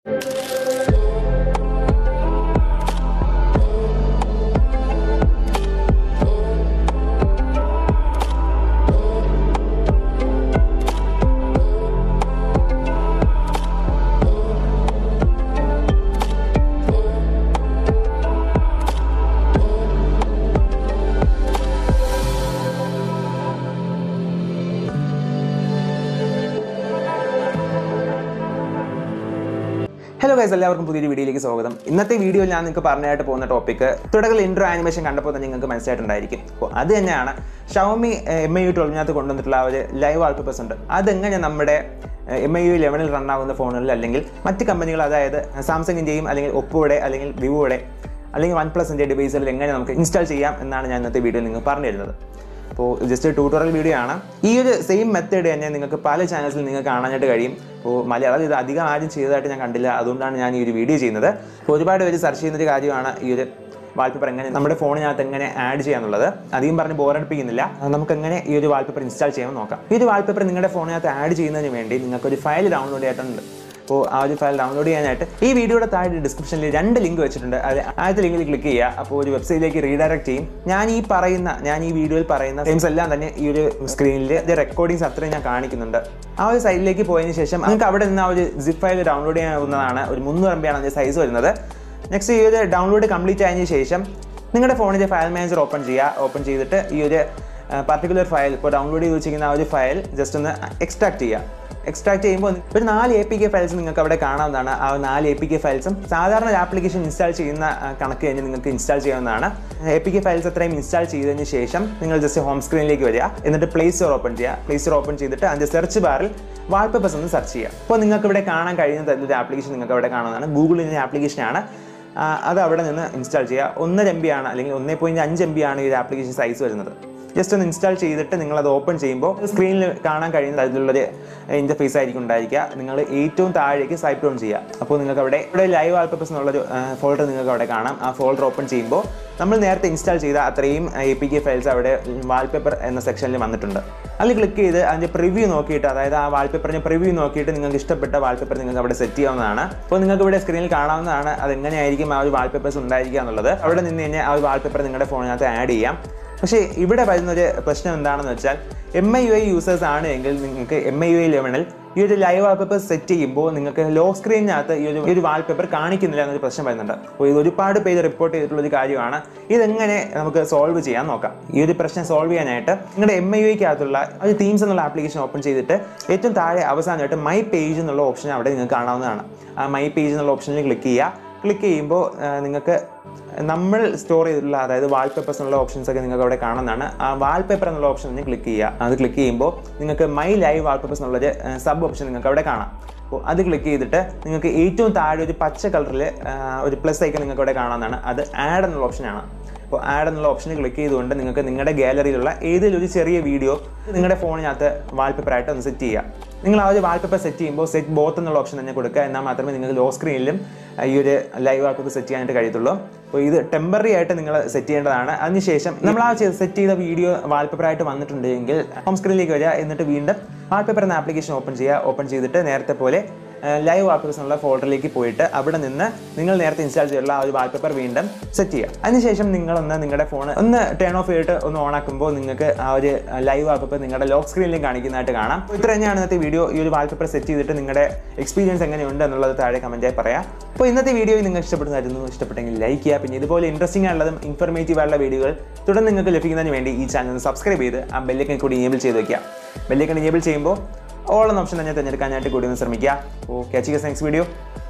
hello guys എല്ലാവർക്കും പുതിയൊരു വീഡിയോയിലേക്ക് സ്വാഗതം ഇന്നത്തെ വീഡിയോയിൽ ഞാൻ നിങ്ങൾക്ക് പറഞ്ഞായിട്ട് പോകുന്ന ടോപ്പിക്ക് തുടക്കത്തിൽ ഇൻട്രോ ആനിമേഷൻ കണ്ടപ്പോൾ തന്നെ നിങ്ങൾക്ക് മനസ്സിലായിട്ടുണ്ടായിരിക്കും അപ്പോൾ അത് തന്നെയാണ് ഷവമി എം ഐ യു ട്വൽവിനകത്ത് കൊണ്ടുവന്നിട്ടുള്ള ആ ഒരു ലൈവ് വാൾപേപ്പേഴ്സ് ഉണ്ട് അതെങ്ങനെ നമ്മുടെ എം ഐ യു ലെവനിൽ റൺ ആവുന്ന ഫോണുകളിൽ അല്ലെങ്കിൽ മറ്റ് കമ്പനികൾ അതായത് സാംസങ്ങിൻ്റെയും അല്ലെങ്കിൽ ഒപ്പോയുടെ അല്ലെങ്കിൽ വിവോയുടെ അല്ലെങ്കിൽ വൺ പ്ലസിൻ്റെ ഡിവൈസുകളിൽ എങ്ങനെ നമുക്ക് ഇൻസ്റ്റാൾ ചെയ്യാം എന്നാണ് ഞാൻ ഇന്നത്തെ വീഡിയോയിൽ നിങ്ങൾക്ക് പറഞ്ഞു തരുന്നത് അപ്പോൾ ജസ്റ്റ് ട്യൂട്ടോറിയൽ വീഡിയോ ആണ് ഈ ഒരു സെയിം മെത്തേഡ് തന്നെ നിങ്ങൾക്ക് പല ചാനൽസിൽ നിങ്ങൾക്ക് കാണാനായിട്ട് കഴിയും അപ്പോൾ മലയാളം ഇത് അധികം ആരും ചെയ്തതായിട്ട് ഞാൻ കണ്ടില്ല അതുകൊണ്ടാണ് ഞാൻ ഈ ഒരു വീഡിയോ ചെയ്യുന്നത് അപ്പോൾ ഒരുപാട് പേര് സെർച്ച് ചെയ്യുന്ന ഒരു കാര്യമാണ് ഈ ഒരു വാൾപേപ്പർ എങ്ങനെ നമ്മുടെ ഫോണിനകത്ത് എങ്ങനെ ആഡ് ചെയ്യാന്നുള്ളത് അധികം പറഞ്ഞ് ബോറടിപ്പിക്കുന്നില്ല നമുക്ക് എങ്ങനെ ഈ ഒരു വാൾപേപ്പർ ഇൻസ്റ്റാൾ ചെയ്യാമെന്ന് നോക്കാം ഈ ഒരു വാൾപേപ്പർ നിങ്ങളുടെ ഫോണിനകത്ത് ആഡ് ചെയ്യുന്നതിന് വേണ്ടി നിങ്ങൾക്ക് ഒരു ഫയൽ ഡൗൺലോഡ് ചെയ്തിട്ടുണ്ട് അപ്പോൾ ആ ഒരു ഫയൽ ഡൗൺലോഡ് ചെയ്യാനായിട്ട് ഈ വീഡിയോയുടെ താഴെ ഡിസ്ക്രിപ്ഷനിൽ രണ്ട് ലിങ്ക് വെച്ചിട്ടുണ്ട് അത് ആദ്യത്തെ ലിങ്കിൽ ക്ലിക്ക് ചെയ്യുക അപ്പോൾ ഒരു വെബ്സൈറ്റിലേക്ക് റീഡയറക്റ്റ് ചെയ്യും ഞാൻ ഈ പറയുന്ന ഞാൻ ഈ വീഡിയോയിൽ പറയുന്ന ഗെയിംസ് എല്ലാം തന്നെ ഈ ഒരു സ്ക്രീനിൽ റെക്കോർഡിങ്സ് അത്രയും ഞാൻ കാണിക്കുന്നുണ്ട് ആ ഒരു സൈറ്റിലേക്ക് പോയതിന് ശേഷം നിങ്ങൾക്ക് അവിടെ നിന്ന് ആ ഒരു സിപ്പ് ഫയൽ ഡൗൺലോഡ് ചെയ്യാവുന്നതാണ് ഒരു മുന്നൂറ് എം ബി ആണ് അതിൻ്റെ സൈസ് വരുന്നത് നെക്സ്റ്റ് ഈ ഒരു ഡൗൺലോഡ് കംപ്ലീറ്റ് ആയതിനു ശേഷം നിങ്ങളുടെ ഫോണിൻ്റെ ഫയൽ മാനേജർ ഓപ്പൺ ചെയ്യുക ഓപ്പൺ ചെയ്തിട്ട് ഈ ഒരു പർട്ടിക്കുലർ ഫയൽ ഇപ്പോൾ ഡൗൺലോഡ് ചെയ്ത് വെച്ചിരിക്കുന്ന ആ ഒരു ഫയൽ ജസ്റ്റ് ഒന്ന് എക്സ്ട്രാക്ട് ചെയ്യുക എക്സ്ട്രാക്ട് ചെയ്യുമ്പോൾ ഒരു നാല് എ പി കെ ഫയൽസ് നിങ്ങൾക്ക് അവിടെ കാണാവുന്നതാണ് ആ നാല് എ പി കെ ഫയൽസും സാധാരണ ഒരു ആപ്ലിക്കേഷൻ ഇൻസ്റ്റാൾ ചെയ്യുന്ന ആ, കണക്ക് കഴിഞ്ഞ് നിങ്ങൾക്ക് ഇൻസ്റ്റാൾ ചെയ്യാവുന്നതാണ് എ പി കെ ഫയൽസ് അത്രയും ഇൻസ്റ്റാൾ ചെയ്തതിന് ശേഷം നിങ്ങൾ ജസ്റ്റ് ഹോം സ്ക്രീനിലേക്ക് വരിക എന്നിട്ട് പ്ലേ സ്റ്റോർ ഓപ്പൺ ചെയ്യുക പ്ലേ സ്റ്റോർ ഓപ്പൺ ചെയ്തിട്ട് അതിൻ്റെ സെർച്ച് ബാറിൽ വാൾപേപ്പേഴ്സ് ഒന്ന് സെർച്ച് ചെയ്യുക അപ്പോൾ നിങ്ങൾക്ക് ഇവിടെ കാണാൻ കഴിയുന്ന തരത്തിലൊരു ആപ്ലിക്കേഷൻ നിങ്ങൾക്ക് അവിടെ കാണുന്നതാണ് ഗൂഗിളിൻ്റെ ആപ്ലിക്കേഷനാണ് ആ, അത് അവിടെ നിന്ന് ഇൻസ്റ്റാൾ ചെയ്യുക ഒന്നര എം ബി ആണ് അല്ലെങ്കിൽ ഒന്നേ പോയിൻറ്റ് അഞ്ച് എം ബി ആണ് ഈ ഒരു ആപ്ലിക്കേഷൻ സൈസ് വരുന്നത് ജസ്റ്റ് ഒന്ന് ഇൻസ്റ്റാൾ ചെയ്തിട്ട് നിങ്ങൾ അത് ഓപ്പൺ ചെയ്യുമ്പോൾ സ്ക്രീനിൽ കാണാൻ കഴിയുന്ന തരത്തിലുള്ളൊരു ഇൻ്റർഫേസ് ആയിരിക്കും ഉണ്ടായിരിക്കുക നിങ്ങൾ ഏറ്റവും താഴേക്ക് സ്വൈപ്പ് ഡൗൺ ചെയ്യുക അപ്പോൾ നിങ്ങൾക്ക് അവിടെ ഇവിടെ ലൈവ് വാൾപേപ്പേഴ്സ് എന്നുള്ളൊരു ഫോൾഡർ നിങ്ങൾക്ക് അവിടെ കാണാം ആ ഫോൾഡർ ഓപ്പൺ ചെയ്യുമ്പോൾ നമ്മൾ നേരത്തെ ഇൻസ്റ്റാൾ ചെയ്ത അത്രയും എ പി കെ ഫയൽസ് അവിടെ വാൾപേപ്പർ എന്ന സെക്ഷനിൽ വന്നിട്ടുണ്ട് അതിൽ ക്ലിക്ക് ചെയ്ത് അതിൻ്റെ പ്രിവ്യൂ നോക്കിയിട്ട് അതായത് ആ വാൾപേപ്പറിൻ്റെ പ്രിവ്യൂ നോക്കിയിട്ട് നിങ്ങൾക്ക് ഇഷ്ടപ്പെട്ട വാൾപേപ്പർ നിങ്ങൾക്ക് അവിടെ സെറ്റ് ചെയ്യാവുന്നതാണ് അപ്പോൾ നിങ്ങൾക്ക് ഇവിടെ സ്ക്രീനിൽ കാണാവുന്നതാണ് അത് എങ്ങനെയായിരിക്കും ആ ഒരു വാൾപേപ്പേഴ്സ് ഉണ്ടായിരിക്കുക എന്നുള്ളത് അവിടെ നിന്ന് തന്നെ ആ ഒരു വാൾപേപ്പർ നിങ്ങളുടെ ഫോണിനകത്ത് ആഡ് ചെയ്യാം പക്ഷേ ഇവിടെ വരുന്നൊരു പ്രശ്നം എന്താണെന്ന് വെച്ചാൽ M I U I users ആണ് എങ്കിൽ നിങ്ങൾക്ക് എം ഐ യു ഐ ലെവനിൽ ഈ ഒരു ലൈവ് വാൾപേപ്പർ സെറ്റ് ചെയ്യുമ്പോൾ നിങ്ങൾക്ക് ലോ സ്ക്രീനിനകത്ത് ഈ ഒരു ഈ ഒരു വാൾപേപ്പർ കാണിക്കുന്നില്ല എന്നൊരു പ്രശ്നം വരുന്നുണ്ട് അപ്പോൾ ഇത് ഒരുപാട് പേര് റിപ്പോർട്ട് ചെയ്തിട്ടുള്ള ഒരു കാര്യമാണ് ഇതെങ്ങനെ നമുക്ക് സോൾവ് ചെയ്യാൻ നോക്കാം ഈ ഒരു പ്രശ്നം സോൾവ് ചെയ്യാനായിട്ട് നിങ്ങളുടെ എം ഐ യു ഐക്കകത്തുള്ള ഒരു തീംസ് എന്നുള്ള ആപ്ലിക്കേഷൻ ഓപ്പൺ ചെയ്തിട്ട് ഏറ്റവും താഴെ അവസാനമായിട്ട് മൈ പേജ് എന്നുള്ള ഓപ്ഷൻ അവിടെ നിങ്ങൾക്ക് കാണാവുന്നതാണ് ആ മൈ പേജ് എന്നുള്ള ഓപ്ഷനിൽ ക്ലിക്ക് ചെയ്യുക ക്ലിക്ക് ചെയ്യുമ്പോൾ നിങ്ങൾക്ക് നമ്മൾ സ്റ്റോർ ചെയ്തിട്ടുള്ള അതായത് വാൾപേപ്പേഴ്സ് എന്നുള്ള ഓപ്ഷൻസ് ഒക്കെ നിങ്ങൾക്ക് അവിടെ കാണുന്നതാണ് ആ വാൾപേപ്പർ എന്നുള്ള ഓപ്ഷൻ തന്നെ ക്ലിക്ക് ചെയ്യുക അത് ക്ലിക്ക് ചെയ്യുമ്പോൾ നിങ്ങൾക്ക് മൈ ലൈവ് വാൾപേപ്പേഴ്സ് എന്നുള്ളൊരു സബ് ഓപ്ഷൻ നിങ്ങൾക്ക് അവിടെ കാണാം അപ്പോൾ അത് ക്ലിക്ക് ചെയ്തിട്ട് നിങ്ങൾക്ക് ഏറ്റവും താഴെ ഒരു പച്ച കളറിൽ ഒരു പ്ലസ് ഐക്കൺ നിങ്ങൾക്ക് അവിടെ കാണാവുന്നതാണ് അത് ആഡ് എന്നുള്ള ഓപ്ഷനാണ് അപ്പോൾ ആഡ് എന്നുള്ള ഓപ്ഷനിൽ ക്ലിക്ക് ചെയ്തുകൊണ്ട് നിങ്ങൾക്ക് നിങ്ങളുടെ ഗാലറിയിലുള്ള ഏതെങ്കിലും ഒരു ചെറിയ വീഡിയോ നിങ്ങളുടെ ഫോണിനകത്ത് വാൾപേപ്പറായിട്ട് ഒന്ന് സെറ്റ് ചെയ്യുക നിങ്ങൾ ആ ഒരു വാൾപേപ്പർ സെറ്റ് ചെയ്യുമ്പോൾ സെറ്റ് ബോത്ത് എന്നുള്ള ഓപ്ഷൻ തന്നെ കൊടുക്കുക എന്നാൽ മാത്രമേ നിങ്ങൾക്ക് ലോ സ്ക്രീനിലും ഈ ഒരു ലൈവ് വാൾപേപ്പർ സെറ്റ് ചെയ്യാനായിട്ട് കഴിയത്തുള്ളൂ അപ്പോൾ ഇത് ടെമ്പററി ആയിട്ട് നിങ്ങൾ സെറ്റ് ചെയ്യേണ്ടതാണ് അതിനുശേഷം നമ്മൾ ആ സെറ്റ് ചെയ്ത വീഡിയോ വാൾപേപ്പറായിട്ട് വന്നിട്ടുണ്ടെങ്കിൽ ഹോം സ്ക്രീനിലേക്ക് വരിക എന്നിട്ട് വീണ്ടും വാൾപേപ്പർ എന്ന ആപ്ലിക്കേഷൻ ഓപ്പൺ ചെയ്യുക ഓപ്പൺ ചെയ്തിട്ട് നേരത്തെ പോലെ ലൈവ് വാൾപേപ്പേഴ്സ് എന്നുള്ള ഫോൾഡറിലേക്ക് പോയിട്ട് അവിടെ നിന്ന് നിങ്ങൾ നേരത്തെ ഇൻസ്റ്റാൾ ചെയ്തിട്ടുള്ള ആ ഒരു വാൾപേപ്പർ വീണ്ടും സെറ്റ് ചെയ്യുക അതിനുശേഷം നിങ്ങളൊന്ന് നിങ്ങളുടെ ഫോൺ ഒന്ന് ടേൺ ഓഫ് ചെയ്തിട്ട് ഒന്ന് ഓൺ ആക്കുമ്പോൾ നിങ്ങൾക്ക് ആ ഒരു ലൈവ് വാൾപേപ്പർ നിങ്ങളുടെ ലോക്ക് സ്ക്രീനിലും കാണിക്കുന്നതായിട്ട് കാണാം അപ്പോൾ ഇത്ര തന്നെയാണ് ഇന്നത്തെ വീഡിയോ ഈ ഒരു വാൾപേപ്പർ സെറ്റ് ചെയ്തിട്ട് നിങ്ങളുടെ എക്സ്പീരിയൻസ് എങ്ങനെയുണ്ട് എന്നുള്ളത് താഴെ കമൻറ്റായി പറയാം അപ്പോൾ ഇന്നത്തെ വീഡിയോ നിങ്ങൾക്ക് ഇഷ്ടപ്പെടുന്നതായിരുന്നു ഇഷ്ടപ്പെട്ടെങ്കിൽ ലൈക്ക് ചെയ്യുക പിന്നെ ഇതുപോലെ ഇൻട്രസ്റ്റിംഗ് ആയിട്ടുള്ളതും ഇൻഫർമേറ്റീവ് ആയിട്ടുള്ള വീഡിയോകൾ തുടർന്ന് നിങ്ങൾക്ക് ലഭിക്കുന്നതിന് വേണ്ടി ഈ ചാനൽ സബ്സ്ക്രൈബ് ചെയ്ത് ആ ബെല്ലൈക്കൻ കൂടി ഇനേബിൾ ചെയ്ത് വയ്ക്കുക ബെല്ലൈക്കൻ ഇനേബിൾ ചെയ്യുമ്പോൾ ഓൾ എന്ന ഓപ്ഷൻ തന്നെ തിരഞ്ഞെടുക്കാനായിട്ട് കൂടി ഒന്ന് ശ്രമിക്കുക ഓ ക്യാച്ച് നെക്സ്റ്റ് വീഡിയോ